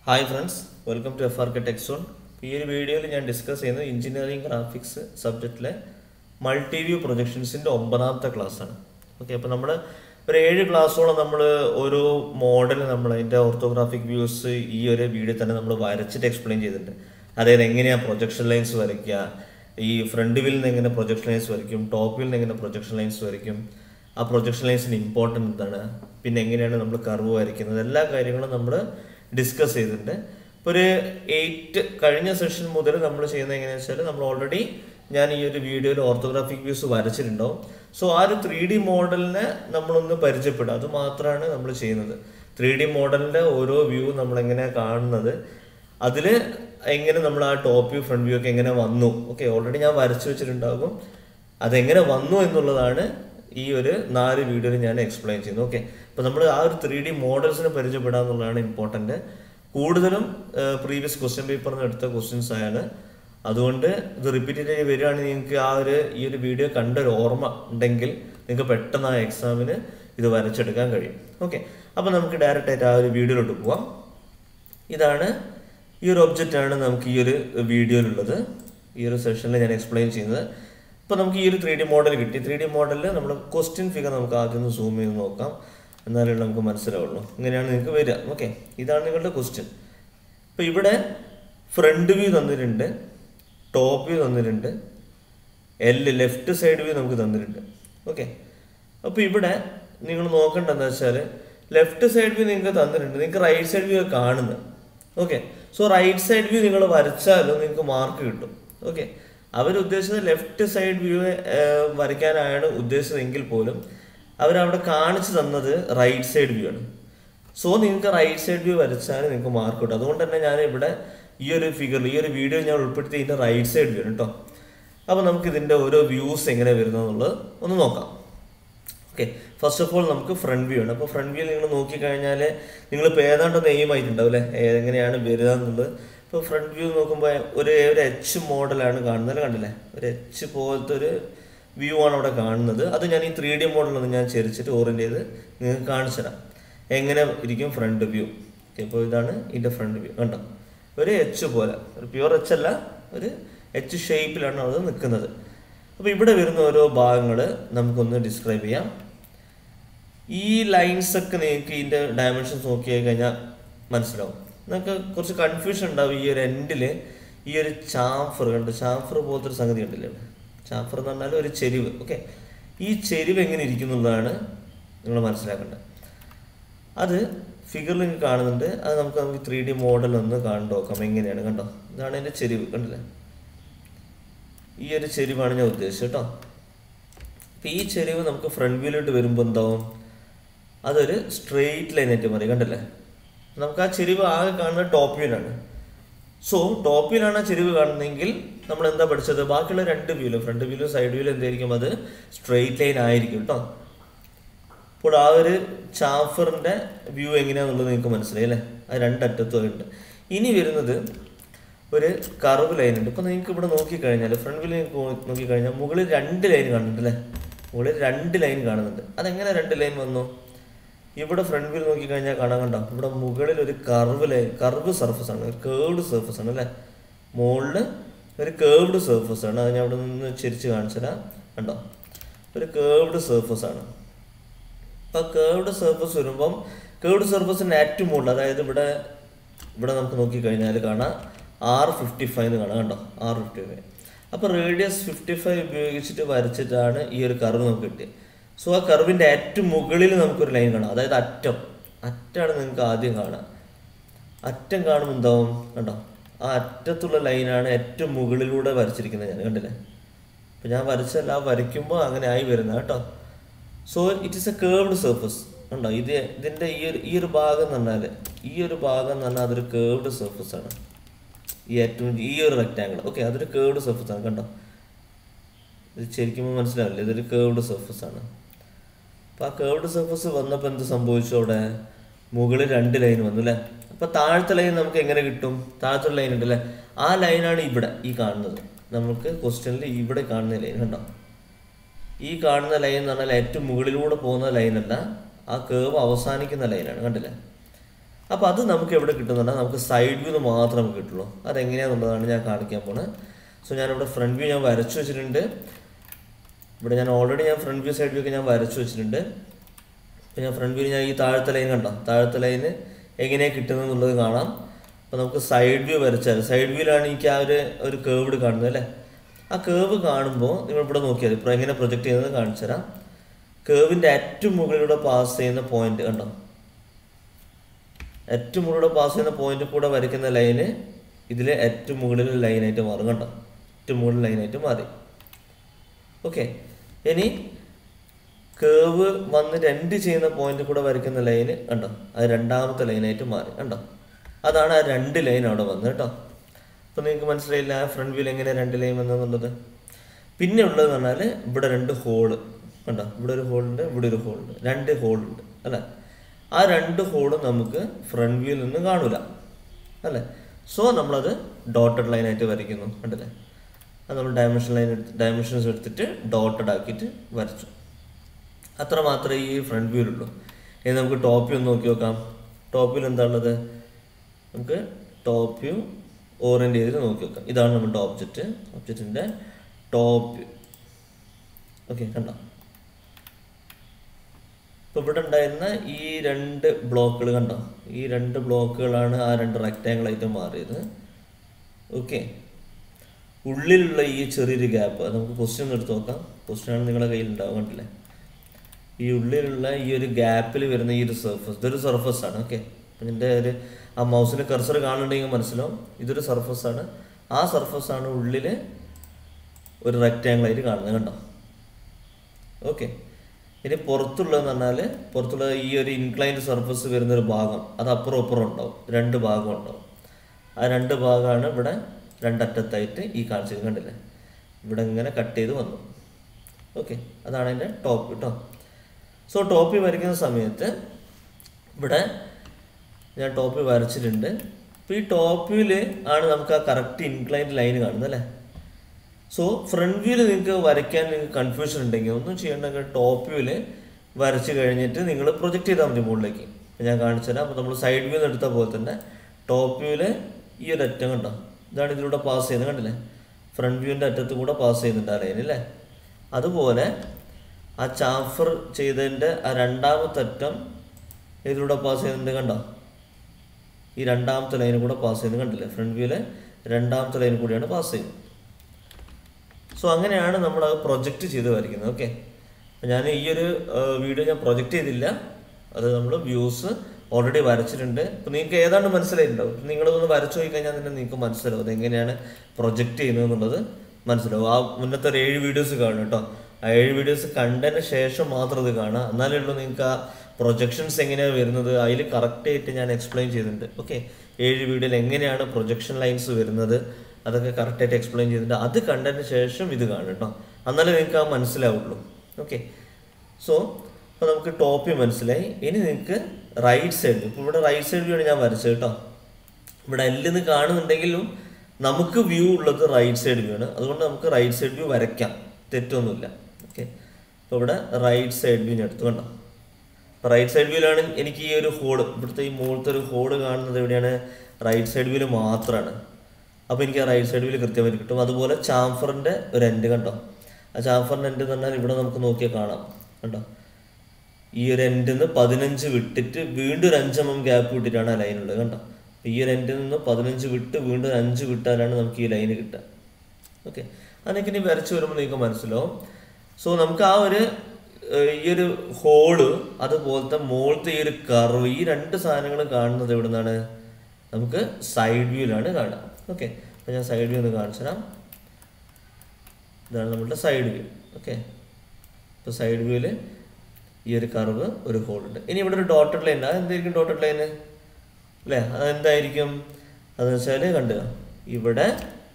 hi friends welcome to F Arc Techzone ഈ ഒരു വീഡിയോയിൽ ഞാൻ ഡിസ്കസ് ചെയ്യുന്നത് എഞ്ചിനീയറിംഗ് ഗ്രാഫിക്സ് സബ്ജക്റ്റിലെ മൾട്ടി വ്യൂ പ്രൊജക്ഷൻസിൻ്റെ ഒമ്പതാമത്തെ ക്ലാസ്സാണ് ഓക്കെ അപ്പോൾ നമ്മൾ ഒരു ഏഴ് ക്ലാസ്സോളം നമ്മൾ ഓരോ മോഡൽ നമ്മൾ അതിൻ്റെ ഓർത്തോഗ്രാഫിക് വ്യൂസ് ഈ ഒരു വീഡിയോ തന്നെ നമ്മൾ വരച്ചിട്ട് എക്സ്പ്ലെയിൻ ചെയ്തിട്ടുണ്ട് അതായത് എങ്ങനെയാണ് പ്രൊജക്ഷൻ ലൈൻസ് വരയ്ക്കുക ഈ ഫ്രണ്ട് വ്യൂവിൽ നിന്ന് എങ്ങനെ പ്രൊജക്ഷൻ ലൈൻസ് വരയ്ക്കും ടോപ്പ് വ്യൂവിൽ നിന്ന് എങ്ങനെ പ്രൊജക്ഷൻ ലൈൻസ് വരയ്ക്കും ആ പ്രൊജക്ഷൻ ലൈൻസിന് ഇമ്പോർട്ടൻ്റ് എന്താണ് പിന്നെ എങ്ങനെയാണ് നമ്മൾ കർവ് വരയ്ക്കുന്നത് എല്ലാ കാര്യങ്ങളും നമ്മൾ ഡിസ്കസ് ചെയ്തിട്ടുണ്ട് ഇപ്പോൾ ഒരു എയ്റ്റ് കഴിഞ്ഞ സെഷൻ മുതൽ നമ്മൾ ചെയ്യുന്നത് എങ്ങനെയാണെന്ന് വെച്ചാൽ നമ്മൾ ഓൾറെഡി ഞാൻ ഈ ഒരു വീഡിയോയിൽ ഓർത്തോഗ്രാഫിക് വ്യൂസ് വരച്ചിട്ടുണ്ടാവും സോ ആ ഒരു ത്രീ ഡി മോഡലിനെ നമ്മളൊന്ന് പരിചയപ്പെടുക അത് മാത്രമാണ് നമ്മൾ ചെയ്യുന്നത് ത്രീ ഡി മോഡലിൻ്റെ ഓരോ വ്യൂ നമ്മൾ എങ്ങനെയാണ് കാണുന്നത് അതിൽ എങ്ങനെ നമ്മൾ ആ ടോപ്പ് വ്യൂ ഫ്രണ്ട് വ്യൂ ഒക്കെ എങ്ങനെ വന്നു ഓക്കെ ഓൾറെഡി ഞാൻ വരച്ചു വെച്ചിട്ടുണ്ടാകും അതെങ്ങനെ വന്നു എന്നുള്ളതാണ് ഈ ഒരു നാല് വീഡിയോയിൽ ഞാൻ എക്സ്പ്ലെയിൻ ചെയ്യുന്നത് ഓക്കെ അപ്പോൾ നമ്മൾ ആ ഒരു ത്രീ ഡി മോഡൽസിനെ പരിചയപ്പെടുക എന്നുള്ളതാണ് ഇമ്പോർട്ടൻറ്റ് കൂടുതലും പ്രീവിയസ് ക്വസ്റ്റ്യൻ പേപ്പറിൽ നിന്ന് എടുത്ത ക്വസ്റ്റ്യൻസ് ആണ് അതുകൊണ്ട് ഇത് റിപ്പീറ്റ് ചെയ്ത് വരികയാണെങ്കിൽ നിങ്ങൾക്ക് ആ ഒരു ഈ ഒരു വീഡിയോ കണ്ട ഒരു ഓർമ്മ ഉണ്ടെങ്കിൽ നിങ്ങൾക്ക് പെട്ടെന്ന് ആ എക്സാമിന് ഇത് വരച്ചെടുക്കാൻ കഴിയും ഓക്കെ അപ്പോൾ നമുക്ക് ഡയറക്റ്റ് ആയിട്ട് ആ ഒരു വീഡിയോയിലോട്ട് പോവാം ഇതാണ് ഈ ഒരു ഒബ്ജക്റ്റ് ആണ് നമുക്ക് ഈ ഒരു വീഡിയോയിലുള്ളത് ഈ ഒരു സെഷനിൽ ഞാൻ എക്സ്പ്ലെയിൻ ചെയ്യുന്നത് ഇപ്പോൾ നമുക്ക് ഈ ഒരു ത്രീ ഡി മോഡൽ കിട്ടി ത്രീ ഡി മോഡലിൽ നമ്മൾ ക്വസ്റ്റ്യൻ ഫിഗർ നമുക്ക് ആദ്യം ഒന്ന് സൂം ചെയ്ത് നോക്കാം എന്നാലേ നമുക്ക് മനസ്സിലാവുള്ളൂ ഇങ്ങനെയാണ് നിങ്ങൾക്ക് വരിക ഓക്കെ ഇതാണ് നിങ്ങളുടെ ക്വസ്റ്റ്യൻ ഇപ്പോൾ ഇവിടെ ഫ്രണ്ട് വ്യൂ തന്നിട്ടുണ്ട് ടോപ്പ് വ്യൂ തന്നിട്ടുണ്ട് എല് ലെഫ്റ്റ് സൈഡ് വ്യൂ നമുക്ക് തന്നിട്ടുണ്ട് ഓക്കെ അപ്പോൾ ഇവിടെ നിങ്ങൾ നോക്കേണ്ടത് എന്താ വെച്ചാൽ ലെഫ്റ്റ് സൈഡ് വ്യൂ നിങ്ങൾക്ക് തന്നിട്ടുണ്ട് നിങ്ങൾക്ക് റൈറ്റ് സൈഡ് വ്യൂ കാണുന്നത് okay so right side view നിങ്ങൾ വരച്ചാലും നിങ്ങൾക്ക് മാർക്ക് കിട്ടും ഓക്കെ അവരുദ്ദേശിച്ചത് ലെഫ്റ്റ് സൈഡ് വ്യൂ വരയ്ക്കാനാണ് ഉദ്ദേശിച്ചതെങ്കിൽ പോലും അവരവിടെ കാണിച്ചു തന്നത് റൈറ്റ് സൈഡ് വ്യൂ ആണ് സോ നിങ്ങൾക്ക് റൈറ്റ് സൈഡ് വ്യൂ വരച്ചാൽ നിങ്ങൾക്ക് മാർക്ക് കിട്ടും അതുകൊണ്ട് തന്നെ ഞാൻ ഇവിടെ ഈ ഒരു ഫിഗറിൽ ഈ ഒരു വീഡിയോ ഞാൻ ഉൾപ്പെടുത്തി ഇതിൻ്റെ റൈറ്റ് സൈഡ് വ്യൂ ആണ് കേട്ടോ അപ്പോൾ നമുക്ക് ഇതിൻ്റെ ഓരോ വ്യൂസ് എങ്ങനെ വരുന്നതെന്നുള്ളത് ഒന്ന് നോക്കാം ഓക്കെ ഫസ്റ്റ് ഓഫ് ഓൾ നമുക്ക് ഫ്രണ്ട് വ്യൂ ആണ് അപ്പോൾ ഫ്രണ്ട് വ്യൂ നിങ്ങൾ നോക്കിക്കഴിഞ്ഞാൽ നിങ്ങളിപ്പോൾ ഏതാണ്ടൊന്ന് എയിം ആയിട്ടുണ്ടാവും അല്ലേ എങ്ങനെയാണ് വരിക എന്നുള്ളത് ഇപ്പോൾ ഫ്രണ്ട് വ്യൂ നോക്കുമ്പോൾ ഒരു ഒരു എച്ച് മോഡലാണ് കാണുന്നത് കണ്ടില്ലേ ഒരു എച്ച് പോലത്തെ ഒരു വ്യൂ ആണ് അവിടെ കാണുന്നത് അത് ഞാൻ ഈ ത്രീ ഡി മോഡലൊന്ന് ഞാൻ ചെരിച്ചിട്ട് ഓറിയൻ്റ് ചെയ്ത് നിങ്ങൾക്ക് കാണിച്ചു തരാം എങ്ങനെ ഇരിക്കും ഫ്രണ്ട് വ്യൂ ഇപ്പോൾ ഇതാണ് ഇതിൻ്റെ ഫ്രണ്ട് വ്യൂ കണ്ടോ ഒരു എച്ച് പോലെ ഒരു പ്യുവർ എച്ച് അല്ല ഒരു എച്ച് ഷേപ്പിലാണ് അത് നിൽക്കുന്നത് അപ്പോൾ ഇവിടെ വരുന്ന ഓരോ ഭാഗങ്ങൾ നമുക്കൊന്ന് ഡിസ്ക്രൈബ് ചെയ്യാം ഈ ലൈൻസ് ഒക്കെ നിങ്ങൾക്ക് ഇതിൻ്റെ ഡയമെൻഷൻസ് നോക്കി കഴിഞ്ഞാൽ മനസ്സിലാവും നിങ്ങൾക്ക് കുറച്ച് കൺഫ്യൂഷൻ ഉണ്ടാവും ഈ ഒരു എൻഡിൽ ഈ ഒരു ചാംഫർ കണ്ട് ചാംഫർ പോലത്തെ ഒരു സംഗതി ഉണ്ടല്ലേ ചാംഫർ എന്ന് പറഞ്ഞാൽ ഒരു ചെരിവ് ഓക്കെ ഈ ചെരിവ് എങ്ങനെ ഇരിക്കുന്നുള്ളതാണ് നിങ്ങൾ മനസ്സിലാക്കേണ്ടത് അത് ഫിഗറിൽ നിങ്ങൾക്ക് കാണുന്നുണ്ട് അത് നമുക്ക് നമുക്ക് ത്രീ ഡി മോഡൽ ഒന്ന് കണ്ടു നോക്കാം എങ്ങനെയാണ് കണ്ടോ ഇതാണ് എൻ്റെ ചെരിവ് കണ്ടില്ലേ ഈ ഒരു ചെരിവാണ് ഞാൻ ഉദ്ദേശിച്ചത് കേട്ടോ അപ്പം ഈ ചെരിവ് നമുക്ക് ഫ്രണ്ട് വ്യൂയിലോട്ട് വരുമ്പോൾ എന്താവും അതൊരു സ്ട്രെയിറ്റ് ലൈൻ ആയിട്ട് മാറി കണ്ടല്ലേ നമുക്ക് ആ ചെരിവ് ആകെ കാണുന്നത് ടോപ്പ് വ്യൂലാണ് സോ ടോപ്പ് വ്യൂലാണ് ആ ചെരിവ് കാണുന്നതെങ്കിൽ നമ്മൾ എന്താ പഠിച്ചത് ബാക്കിയുള്ള രണ്ട് വ്യൂലും ഫ്രണ്ട് വ്യൂലും സൈഡ് വ്യൂലും എന്തായിരിക്കും അത് സ്ട്രെയിറ്റ് ലൈൻ ആയിരിക്കും കേട്ടോ അപ്പോൾ ആ ഒരു ചാഫറിൻ്റെ വ്യൂ എങ്ങനെയാണെന്നുള്ളത് നിങ്ങൾക്ക് മനസ്സിലായി അല്ലേ അത് രണ്ടറ്റത്തും ഉണ്ട് ഇനി വരുന്നത് ഒരു കർവ് ലൈൻ ഉണ്ട് ഇപ്പോൾ നിങ്ങൾക്ക് ഇവിടെ നോക്കിക്കഴിഞ്ഞാൽ ഫ്രണ്ട് വ്യൂ നോക്കിക്കഴിഞ്ഞാൽ മുകളിൽ രണ്ട് ലൈൻ കാണുന്നുണ്ട് അല്ലേ മുകളിൽ രണ്ട് ലൈൻ കാണുന്നുണ്ട് അതെങ്ങനെ രണ്ട് ലൈൻ വന്നു ഇവിടെ ഫ്രണ്ട് വ്യൂ നോക്കിക്കഴിഞ്ഞാൽ കാണാൻ കണ്ടോ ഇവിടെ മുകളിൽ ഒരു കർവ് ലൈൻ കർവ് സർഫസ് ആണ് ഒരു കേർവ്ഡ് സർഫസ് ആണ് അല്ലേ മുകളിൽ ഒരു കേർവ്ഡ് സർഫസ് ആണ് അത് ഞാൻ അവിടെ നിന്ന് ചിരിച്ച് കാണിച്ചുതരാം കണ്ടോ ഒരു കേർവ്ഡ് സർഫസ് ആണ് അപ്പോൾ കേർവ്ഡ് സർഫസ് വരുമ്പം കേർവ്ഡ് സർഫസിൻ്റെ ഏറ്റവും മുകളിൽ അതായത് ഇവിടെ ഇവിടെ നമുക്ക് നോക്കിക്കഴിഞ്ഞാൽ കാണാം ആർ ഫിഫ്റ്റി ഫൈവ് എന്ന് കാണാം കണ്ടോ ആർ ഫിഫ്റ്റി ഫൈവ് അപ്പോൾ റേഡിയസ് ഫിഫ്റ്റി ഫൈവ് ഉപയോഗിച്ചിട്ട് വരച്ചിട്ടാണ് ഈ ഒരു കർവ് നമുക്ക് കിട്ടിയത് സോ ആ കർവിൻ്റെ ഏറ്റവും മുകളിൽ നമുക്കൊരു ലൈൻ കാണാം അതായത് അറ്റം അറ്റാണ് നിങ്ങൾക്ക് ആദ്യം കാണാം അറ്റം കാണുമ്പോൾ എന്താവും കണ്ടോ ആ അറ്റത്തുള്ള ലൈനാണ് ഏറ്റവും മുകളിലൂടെ വരച്ചിരിക്കുന്നത് ഞാൻ കണ്ടില്ലേ അപ്പോൾ ഞാൻ വരച്ചല്ല വരയ്ക്കുമ്പോൾ അങ്ങനെ ആയി വരുന്നത് കേട്ടോ so it is a curved surface ഉണ്ടോ ഇത് ഇതിൻ്റെ ഈ ഒരു ഈ ഒരു ഭാഗം എന്ന് പറഞ്ഞാൽ ഈ ഒരു ഭാഗം എന്ന് പറഞ്ഞാൽ അതൊരു കേർവ്ഡ് സർഫസ് ആണ് ഈ ഏറ്റവും ഈ ഒരു റെക്റ്റാങ്കിൾ ഓക്കെ അതൊരു കേർവ്ഡ് സർഫസ് ആണ് കണ്ടോ ഇത് ശരിക്കും മനസ്സിലാവില്ല ഇതൊരു കേർവ്ഡ് സർഫസ് ആണ് അപ്പോൾ ആ കേർവ്ഡ് സർഫസ് വന്നപ്പോൾ എന്ത് സംഭവിച്ചു അവിടെ മുകളിൽ രണ്ട് ലൈൻ വന്നു അല്ലേ അപ്പോൾ താഴത്തെ ലൈൻ നമുക്ക് എങ്ങനെ കിട്ടും താഴത്തെ ലൈൻ ഉണ്ട് അല്ലേ ആ ലൈനാണ് ഇവിടെ ഈ കാണുന്നത് നമുക്ക് ക്വസ്റ്റ്യനിൽ ഇവിടെ കാണുന്ന ലൈൻ കണ്ടോ ഈ കാണുന്ന ലൈൻ എന്ന് പറഞ്ഞാൽ ഏറ്റവും മുകളിലൂടെ പോകുന്ന ലൈനല്ല ആ കേവ് അവസാനിക്കുന്ന ലൈനാണ് കണ്ടില്ലേ അപ്പോൾ അത് നമുക്ക് എവിടെ കിട്ടുന്നുണ്ട് നമുക്ക് സൈഡ് വ്യൂ മാത്രമേ നമുക്ക് കിട്ടുള്ളൂ അതെങ്ങനെയാണെന്നുള്ളതാണ് ഞാൻ കാണിക്കാൻ പോണത് സോ ഞാനിവിടെ ഫ്രണ്ട് വ്യൂ ഞാൻ വരച്ചു വെച്ചിട്ടുണ്ട് ഇവിടെ ഞാൻ ഓൾറെഡി ഞാൻ ഫ്രണ്ട് വ്യൂ സൈഡ് വ്യൂ ഒക്കെ ഞാൻ വരച്ചു വെച്ചിട്ടുണ്ട് അപ്പോൾ ഞാൻ ഫ്രണ്ട് വ്യൂ ഞാൻ ഈ താഴത്തെ ലൈൻ കണ്ടോ താഴത്തെ ലൈന് എങ്ങനെയാണ് കിട്ടുന്നത് എന്നുള്ളത് കാണാം അപ്പോൾ നമുക്ക് സൈഡ് വ്യൂ വരച്ചാൽ സൈഡ് വ്യൂവിലാണ് എനിക്ക് ആ ഒരു ഒരു കേർവ്ഡ് കാണുന്നത് അല്ലേ ആ കേർവ് കാണുമ്പോൾ നിങ്ങൾ ഇവിടെ നോക്കിയാൽ ഇപ്പോൾ എങ്ങനെ പ്രൊജക്റ്റ് ചെയ്യുന്നത് കാണിച്ചു തരാം കേർവിൻ്റെ ഏറ്റവും മുകളിലൂടെ പാസ് ചെയ്യുന്ന പോയിന്റ് കണ്ടോ ഏറ്റവും മുകളിലൂടെ പാസ് ചെയ്യുന്ന പോയിന്റ് കൂടെ വരയ്ക്കുന്ന ലൈന് ഇതിൽ ഏറ്റവും മുകളിൽ ലൈനായിട്ട് മാറും കണ്ടോ ഏറ്റവും മുകളിൽ ലൈനായിട്ട് മാറി ഓക്കെ ഇനി കേവ് വന്ന് രണ്ട് ചെയ്യുന്ന പോയിന്റ് കൂടെ വരയ്ക്കുന്ന ലൈന് കണ്ടോ അത് രണ്ടാമത്തെ ലൈനായിട്ട് മാറി കണ്ടോ അതാണ് ആ രണ്ട് ലൈൻ അവിടെ വന്നത് കേട്ടോ അപ്പോൾ നിങ്ങൾക്ക് മനസ്സിലായില്ല ആ ഫ്രണ്ട് വ്യൂവിൽ എങ്ങനെ രണ്ട് ലൈൻ വന്നെന്നുള്ളത് പിന്നെ ഉള്ളതെന്ന് പറഞ്ഞാൽ ഇവിടെ രണ്ട് ഹോള് കണ്ടോ ഇവിടെ ഒരു ഹോളുണ്ട് ഇവിടെ ഒരു ഹോളുണ്ട് രണ്ട് ഹോളുണ്ട് അല്ലേ ആ രണ്ട് ഹോളും നമുക്ക് ഫ്രണ്ട് വ്യൂവിൽ നിന്ന് കാണൂല അല്ലേ സോ നമ്മളത് ഡോട്ടഡ് ലൈനായിട്ട് വരയ്ക്കുന്നു കണ്ടില്ലേ അത് നമ്മൾ ഡയമെൻഷൻ ലൈൻ എടുത്ത് ഡയമെൻഷൻസ് എടുത്തിട്ട് ഡോട്ടഡ് ആക്കിയിട്ട് വരച്ചു അത്ര മാത്രമേ ഈ ഫ്രണ്ട് വ്യൂവിലുള്ളൂ ഇനി നമുക്ക് ടോപ്പ് വ്യൂ ഒന്ന് നോക്കി നോക്കാം ടോപ്പ് വ്യൂ എന്താ ഉള്ളത് നമുക്ക് ടോപ്പ് വ്യൂ ഓറിയൻറ്റ് ചെയ്തിട്ട് നോക്കി നോക്കാം ഇതാണ് നമ്മുടെ ഓബ്ജക്റ്റ് ഓബ്ജക്റ്റിൻ്റെ ടോപ്പ് വ്യൂ ഓക്കെ കണ്ടോ ഇപ്പോൾ ഇവിടെ ഉണ്ടായിരുന്ന ഈ രണ്ട് ബ്ലോക്കുകൾ കണ്ടോ ഈ രണ്ട് ബ്ലോക്കുകളാണ് ആ രണ്ട് റെക്റ്റാങ്കിൾ ആയിട്ട് മാറിയത് ഓക്കെ ഉള്ളിലുള്ള ഈ ചെറിയൊരു ഗ്യാപ്പ് അത് നമുക്ക് ക്വസ്റ്റ്യൻ എടുത്ത് നോക്കാം ക്വസ്റ്റ്യൻ ആണ് നിങ്ങളുടെ കയ്യിൽ ഉണ്ടാവും കണ്ടില്ലേ ഈ ഉള്ളിലുള്ള ഈ ഒരു ഗ്യാപ്പിൽ വരുന്ന ഈ ഒരു സർഫസ് ഇതൊരു സർഫസ് ആണ് ഓക്കെ ഇതിൻ്റെ ഒരു ആ മൗസിൻ്റെ കർസർ കാണുന്നുണ്ടെങ്കിൽ മനസ്സിലാവും ഇതൊരു സർഫസ് ആണ് ആ സർഫസ് ആണ് ഉള്ളിൽ ഒരു റെക്റ്റാങ്കിൾ ആയിട്ട് കാണുന്നത് കണ്ടോ ഓക്കെ ഇനി പുറത്തുള്ളതെന്ന് പറഞ്ഞാൽ പുറത്തുള്ള ഈ ഒരു ഇൻക്ലൈൻഡ് സർഫസ് വരുന്ന ഒരു ഭാഗം അത് അപ്പുറം അപ്പുറം ഉണ്ടാവും രണ്ട് ഭാഗം ഉണ്ടാവും ആ രണ്ട് ഭാഗമാണ് ഇവിടെ രണ്ടറ്റത്തായിട്ട് ഈ കാണിച്ചത് കണ്ടില്ലേ ഇവിടെ ഇങ്ങനെ കട്ട് ചെയ്ത് വന്നു ഓക്കെ അതാണ് അതിൻ്റെ ടോപ്പ് കേട്ടോ സോ ടോപ്പിൽ വരയ്ക്കുന്ന സമയത്ത് ഇവിടെ ഞാൻ ടോപ്പിൽ വരച്ചിട്ടുണ്ട് അപ്പോൾ ഈ ടോപ്പിൽ ആണ് നമുക്ക് ആ കറക്റ്റ് ഇൻക്ലൈൻഡ് ലൈൻ കാണുന്നത് അല്ലേ സോ ഫ്രണ്ട് വ്യൂവിൽ നിങ്ങൾക്ക് വരയ്ക്കാൻ നിങ്ങൾക്ക് കൺഫ്യൂഷൻ ഉണ്ടെങ്കിൽ ഒന്നും ചെയ്യേണ്ട ടോപ്പ് വ്യൂവിൽ വരച്ച് കഴിഞ്ഞിട്ട് നിങ്ങൾ പ്രൊജക്റ്റ് ചെയ്താൽ മതി മുകളിലേക്ക് ഇപ്പം ഞാൻ കാണിച്ചു തരാം അപ്പോൾ നമ്മൾ സൈഡ് വ്യൂ എടുത്ത പോലെ തന്നെ ടോപ്പ് വ്യൂവിൽ ഈ ഒരു അറ്റം കണ്ടോ ഇതാണ് ഇതിലൂടെ പാസ് ചെയ്യുന്നത് കണ്ടില്ലേ ഫ്രണ്ട് വ്യൂവിൻ്റെ അറ്റത്ത് കൂടെ പാസ് ചെയ്യുന്നുണ്ട് ആ ലൈൻ അല്ലേ അതുപോലെ ആ ചാഫർ ചെയ്തതിൻ്റെ ആ രണ്ടാമത്തെ അറ്റം ഇതിലൂടെ പാസ് ചെയ്യുന്നുണ്ട് കണ്ടോ ഈ രണ്ടാമത്തെ ലൈനും കൂടെ പാസ് ചെയ്യുന്നത് കണ്ടില്ലേ ഫ്രണ്ട് വ്യൂവിലെ രണ്ടാമത്തെ ലൈൻ കൂടിയാണ് പാസ് ചെയ്യുന്നത് സോ അങ്ങനെയാണ് നമ്മൾ അത് പ്രൊജക്റ്റ് ചെയ്ത് വരയ്ക്കുന്നത് ഓക്കെ ഞാൻ ഈ ഒരു വീഡിയോ ഞാൻ പ്രൊജക്റ്റ് ചെയ്തില്ല അത് നമ്മൾ വ്യൂസ് ഓൾറെഡി വരച്ചിട്ടുണ്ട് അപ്പോൾ നിങ്ങൾക്ക് ഏതാണ്ട് മനസ്സിലായിട്ടുണ്ടാവും നിങ്ങളൊന്ന് വരച്ചു പോയി കഴിഞ്ഞാൽ തന്നെ നിങ്ങൾക്ക് മനസ്സിലാവും അത് എങ്ങനെയാണ് പ്രൊജക്റ്റ് ചെയ്യുന്നത് എന്നുള്ളത് മനസ്സിലാവും ആ മുന്നത്തെ ഒരു ഏഴ് വീഡിയോസ് കാണും കേട്ടോ ആ ഏഴ് വീഡിയോസ് കണ്ടതിന് ശേഷം മാത്രം ഇത് കാണുക എന്നാലേ ഉള്ളൂ നിങ്ങൾക്ക് ആ പ്രൊജക്ഷൻസ് എങ്ങനെയാണ് വരുന്നത് അതിൽ കറക്റ്റായിട്ട് ഞാൻ എക്സ്പ്ലെയിൻ ചെയ്തിട്ടുണ്ട് ഓക്കെ ഏഴ് വീഡിയോയിൽ എങ്ങനെയാണ് പ്രൊജക്ഷൻ ലൈൻസ് വരുന്നത് അതൊക്കെ കറക്റ്റായിട്ട് എക്സ്പ്ലെയിൻ ചെയ്തിട്ടുണ്ട് അത് കണ്ടതിന് ശേഷം ഇത് കാണും കേട്ടോ എന്നാലേ നിങ്ങൾക്ക് ആ മനസ്സിലാവുള്ളൂ ഓക്കെ സോ അപ്പോൾ നമുക്ക് ടോപ്പിൽ മനസ്സിലായി ഇനി നിങ്ങൾക്ക് റൈറ്റ് സൈഡ് ഇപ്പോൾ ഇവിടെ റൈറ്റ് സൈഡ് വ്യൂ ആണ് ഞാൻ വരച്ചത് കേട്ടോ ഇവിടെ എല്ലെന്ന് കാണുന്നുണ്ടെങ്കിലും നമുക്ക് വ്യൂ ഉള്ളത് റൈറ്റ് സൈഡ് വ്യൂ ആണ് അതുകൊണ്ട് നമുക്ക് റൈറ്റ് സൈഡ് വ്യൂ വരയ്ക്കാം തെറ്റൊന്നുമില്ല ഓക്കെ അപ്പോൾ ഇവിടെ റൈറ്റ് സൈഡ് വ്യൂ ഞാൻ എടുത്തു കണ്ടോ അപ്പോൾ റൈറ്റ് സൈഡ് വ്യൂവിലാണ് എനിക്ക് ഈ ഒരു ഹോള് ഇവിടുത്തെ ഈ മുകളിലത്തെ ഒരു ഹോള് കാണുന്നത് എവിടെയാണ് റൈറ്റ് സൈഡ് വ്യൂവിൽ മാത്രമാണ് അപ്പോൾ എനിക്ക് ആ റൈറ്റ് സൈഡ് വ്യൂവിൽ കൃത്യമായിട്ട് കിട്ടും അതുപോലെ ചാംഫറിൻ്റെ ഒരു എൻഡ് കണ്ടോ ആ ചാംഫറിൻ്റെ എൻഡ് എന്ന് പറഞ്ഞാൽ ഇവിടെ നമുക്ക് നോക്കിയാൽ കാണാം കണ്ടോ ഈ ഒരു എൻഡിൽ നിന്ന് പതിനഞ്ച് വിട്ടിട്ട് വീണ്ടും ഒരു അഞ്ച് എം എം ഗ്യാപ്പ് വിട്ടിട്ടാണ് ആ ലൈൻ ഉള്ളത് കണ്ടോ അപ്പോൾ ഈ ഒരു എൻഡിൽ നിന്ന് പതിനഞ്ച് വിട്ട് വീണ്ടും ഒരു അഞ്ച് വിട്ടാലാണ് നമുക്ക് ഈ ലൈന് കിട്ടുക ഓക്കെ അതൊക്കെ ഇനി വരച്ച് വരുമ്പോൾ നിങ്ങൾക്ക് മനസ്സിലാവും സോ നമുക്ക് ആ ഒരു ഏഹ്, ഈ ഒരു ഹോള് അതുപോലത്തെ മുകളിലത്തെ ഈ ഒരു കർവ് ഈ രണ്ട് സാധനങ്ങൾ കാണുന്നത് എവിടെ നിന്നാണ് നമുക്ക് സൈഡ് വ്യൂവിലാണ് കാണുക ഓക്കെ അപ്പോൾ ഞാൻ സൈഡ് വ്യൂ ഒന്ന് കാണിച്ചു തരാം ഇതാണ് നമ്മളുടെ സൈഡ് വ്യൂ ഓക്കെ ഇപ്പോൾ സൈഡ് വ്യൂവിൽ ഈ ഒരു കർവ് ഒരു ഹോൾ ഉണ്ട് ഇനി ഇവിടെ ഒരു ഡോട്ടഡ് ലൈൻ അത് എന്തായിരിക്കും ഡോട്ടഡ് ലൈന് അല്ലേ അതെന്തായിരിക്കും അതെന്ന് വെച്ചാൽ കണ്ടുക ഇവിടെ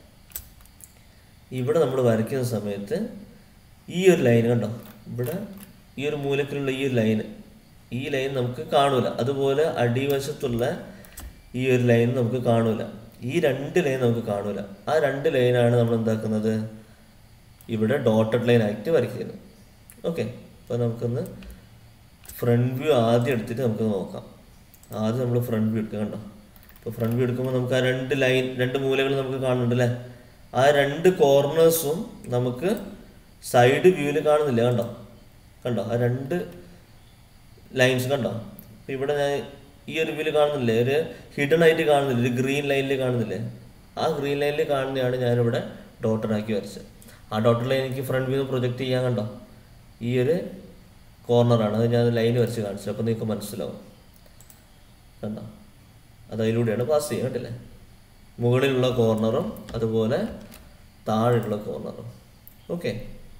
ഇവിടെ നമ്മൾ വരയ്ക്കുന്ന സമയത്ത് ഈ ഒരു ലൈൻ കണ്ടോ ഇവിടെ ഈ ഒരു മൂലക്കിലുള്ള ഈ ഒരു ലൈന് ഈ ലൈൻ നമുക്ക് കാണൂല അതുപോലെ അടിവശത്തുള്ള ഈ ഒരു ലൈൻ നമുക്ക് കാണൂല ഈ രണ്ട് ലൈൻ നമുക്ക് കാണൂല ആ രണ്ട് ലൈനാണ് നമ്മൾ എന്താക്കുന്നത് ഇവിടെ ഡോട്ടഡ് ലൈൻ ആയിട്ട് വരയ്ക്കുന്നത് ഓക്കെ അപ്പോൾ നമുക്കൊന്ന് ഫ്രണ്ട് വ്യൂ ആദ്യം എടുത്തിട്ട് നമുക്ക് നോക്കാം ആദ്യം നമ്മൾ ഫ്രണ്ട് വ്യൂ എടുക്കുക കണ്ടോ ഇപ്പോൾ ഫ്രണ്ട് വ്യൂ എടുക്കുമ്പോൾ നമുക്ക് ആ രണ്ട് ലൈൻ രണ്ട് മൂലകൾ നമുക്ക് കാണുന്നുണ്ട് അല്ലേ ആ രണ്ട് കോർണേഴ്സും നമുക്ക് സൈഡ് വ്യൂവിൽ കാണുന്നില്ല കണ്ടോ കണ്ടോ ആ രണ്ട് ലൈൻസ് കണ്ടോ ഇപ്പൊ ഇവിടെ ഞാൻ ഈ ഒരു വ്യൂവിൽ കാണുന്നില്ലേ ഒരു ഹിഡൻ ആയിട്ട് കാണുന്നില്ല ഒരു ഗ്രീൻ ലൈനിൽ കാണുന്നില്ലേ ആ ഗ്രീൻ ലൈനിൽ കാണുന്നതാണ് ഞാനിവിടെ ഡോട്ടറാക്കി വരച്ചത് ആ ഡോട്ടർ ലൈൻ എനിക്ക് ഫ്രണ്ട് വ്യൂ പ്രൊജക്റ്റ് ചെയ്യാൻ കണ്ടോ ഈ ഒരു കോർണറാണ് അത് ഞാൻ ലൈൻ വരച്ച് കാണിച്ചത് അപ്പോൾ നിങ്ങൾക്ക് മനസ്സിലാവും കണ്ടോ അത് അതിലൂടെയാണ് പാസ് ചെയ്യുക കണ്ടില്ലേ മുകളിലുള്ള കോർണറും അതുപോലെ താഴെയുള്ള കോർണറും ഓക്കെ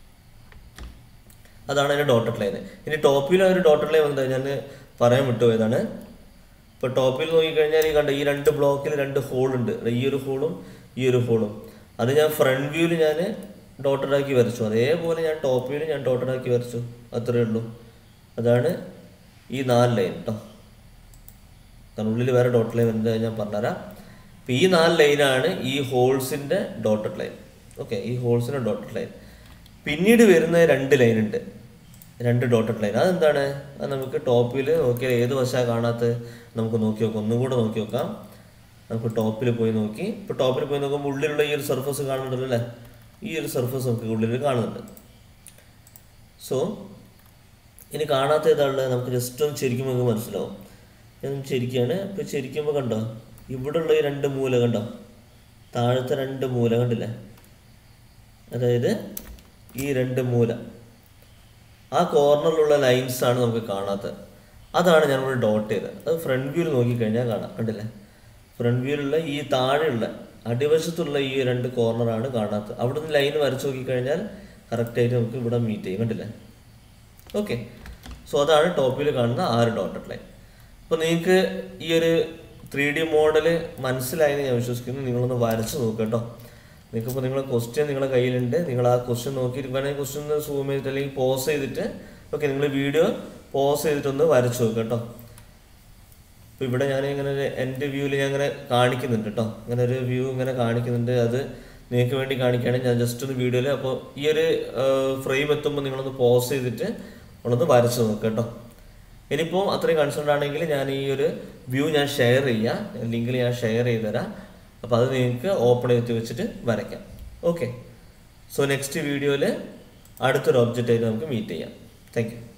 അതാണ് അതിൻ്റെ ഡോട്ടഡ് ലൈൻ ഇനി ടോപ്പിൽ ഒരു ഡോട്ടഡ് ലൈൻ വന്നത് ഞാൻ പറയാൻ വിട്ടുപോയതാണ് ഇപ്പോൾ ടോപ്പിൽ നോക്കിക്കഴിഞ്ഞാൽ ഈ കണ്ട ഈ രണ്ട് ബ്ലോക്കിൽ രണ്ട് ഹോൾ ഉണ്ട് ഈ ഒരു ഹോളും ഈ ഒരു ഹോളും അത് ഞാൻ ഫ്രണ്ട് വ്യൂവിൽ ഞാൻ ഡോട്ടഡ് ആക്കി വരച്ചു അതേപോലെ ഞാൻ ടോപ്പ് വ്യൂവിൽ ഞാൻ ഡോട്ടഡ് ആക്കി വരച്ചു അത്രയേ ഉള്ളൂ അതാണ് ഈ നാല് ലൈൻ കേട്ടോ കാരണം ഉള്ളിൽ വേറെ ഡോട്ട് ലൈൻ വരുന്നത് ഞാൻ പറഞ്ഞുതരാം അപ്പോൾ ഈ നാല് ലൈനാണ് ഈ ഹോൾസിൻ്റെ ഡോട്ടഡ് ലൈൻ ഓക്കെ ഈ ഹോൾസിൻ്റെ ഡോട്ടഡ് ലൈൻ പിന്നീട് വരുന്ന രണ്ട് ലൈൻ ഉണ്ട് രണ്ട് ഡോട്ടഡ് ലൈൻ അതെന്താണ് അത് നമുക്ക് ടോപ്പിൽ നോക്കിയാൽ ഏത് വശമാണ് കാണാത്തത് നമുക്ക് നോക്കി നോക്കാം ഒന്നും കൂടെ നോക്കി നോക്കാം നമുക്ക് ടോപ്പിൽ പോയി നോക്കി ഇപ്പോൾ ടോപ്പിൽ പോയി നോക്കുമ്പോൾ ഉള്ളിലുള്ള ഈ ഒരു സർഫസ് കാണുന്നുണ്ടല്ലോ അല്ലേ ഈ ഒരു സർഫസ് നമുക്ക് ഉള്ളിൽ കാണുന്നുണ്ട് സോ ഇനി കാണാത്ത ഏതാണുള്ളത് നമുക്ക് ജസ്റ്റ് ഒന്ന് ശരിക്കും നമുക്ക് മനസ്സിലാവും ഞാൻ ശരിക്കാണ് ഇപ്പോൾ ശരിക്കുമ്പോൾ കണ്ടോ ഇവിടെയുള്ള ഈ രണ്ട് മൂല കണ്ടോ താഴത്തെ രണ്ട് മൂല കണ്ടില്ലേ അതായത് ഈ രണ്ട് മൂല ആ കോർണറിലുള്ള ലൈൻസ് ആണ് നമുക്ക് കാണാത്തത് അതാണ് ഞാൻ ഇവിടെ ഡോട്ട് ചെയ്തത് അത് ഫ്രണ്ട് വ്യൂവിൽ നോക്കിക്കഴിഞ്ഞാൽ കാണാം കണ്ടില്ലേ ഫ്രണ്ട് വ്യൂവിലുള്ള ഈ താഴെയുള്ള അടിവശത്തുള്ള ഈ രണ്ട് കോർണറാണ് കാണാത്തത് അവിടെ നിന്ന് ലൈൻ വരച്ച് നോക്കിക്കഴിഞ്ഞാൽ കറക്റ്റായിട്ട് നമുക്ക് ഇവിടെ മീറ്റ് ചെയ്യും കണ്ടില്ലേ ഓക്കെ സോ അതാണ് ടോപ്പിൽ കാണുന്ന ആറ് ഡോട്ടഡ് ലൈൻ അപ്പോൾ നിങ്ങൾക്ക് ഈ ഒരു ത്രീ ഡി മോഡൽ മനസ്സിലായെന്ന് ഞാൻ വിശ്വസിക്കുന്നു നിങ്ങളൊന്ന് വരച്ച് നോക്കുക കേട്ടോ നിങ്ങൾക്കിപ്പോൾ നിങ്ങളെ ക്വസ്റ്റ്യൻ നിങ്ങളുടെ കയ്യിലുണ്ട് നിങ്ങൾ ആ ക്വസ്റ്റ്യൻ നോക്കിയിട്ട് വേണമെങ്കിൽ ക്വസ്റ്റ്യൻ ഒന്ന് സൂം ചെയ്തിട്ട് അല്ലെങ്കിൽ പോസ് ചെയ്തിട്ട് ഓക്കെ നിങ്ങൾ വീഡിയോ പോസ് ചെയ്തിട്ടൊന്ന് വരച്ച് നോക്കുക കേട്ടോ അപ്പോൾ ഇവിടെ ഞാൻ ഇങ്ങനെ ഒരു എൻ്റെ വ്യൂവിൽ ഞാൻ ഇങ്ങനെ കാണിക്കുന്നുണ്ട് കേട്ടോ ഇങ്ങനെ ഒരു വ്യൂ ഇങ്ങനെ കാണിക്കുന്നുണ്ട് അത് നിങ്ങൾക്ക് വേണ്ടി കാണിക്കുകയാണെങ്കിൽ ഞാൻ ജസ്റ്റ് ഒന്ന് വീഡിയോയിൽ അപ്പോൾ ഈ ഒരു ഫ്രെയിം എത്തുമ്പോൾ നിങ്ങളൊന്ന് പോസ് ചെയ്തിട്ട് നമ്മളൊന്ന് വരച്ച് നോക്കുക കേട്ടോ ഇനിയിപ്പോൾ അത്രയും കൺസേൺ ആണെങ്കിൽ ഞാൻ ഈ ഒരു വ്യൂ ഞാൻ ഷെയർ ചെയ്യാം ലിങ്കിൽ ഞാൻ ഷെയർ ചെയ്ത് തരാം അപ്പോൾ അത് നിങ്ങൾക്ക് ഓപ്പൺ ചെയ്ത് വെച്ചിട്ട് വരയ്ക്കാം ഓക്കെ സോ നെക്സ്റ്റ് വീഡിയോയിൽ അടുത്തൊരു ഒബ്ജക്റ്റ് ആയിട്ട് നമുക്ക് മീറ്റ് ചെയ്യാം താങ്ക് യു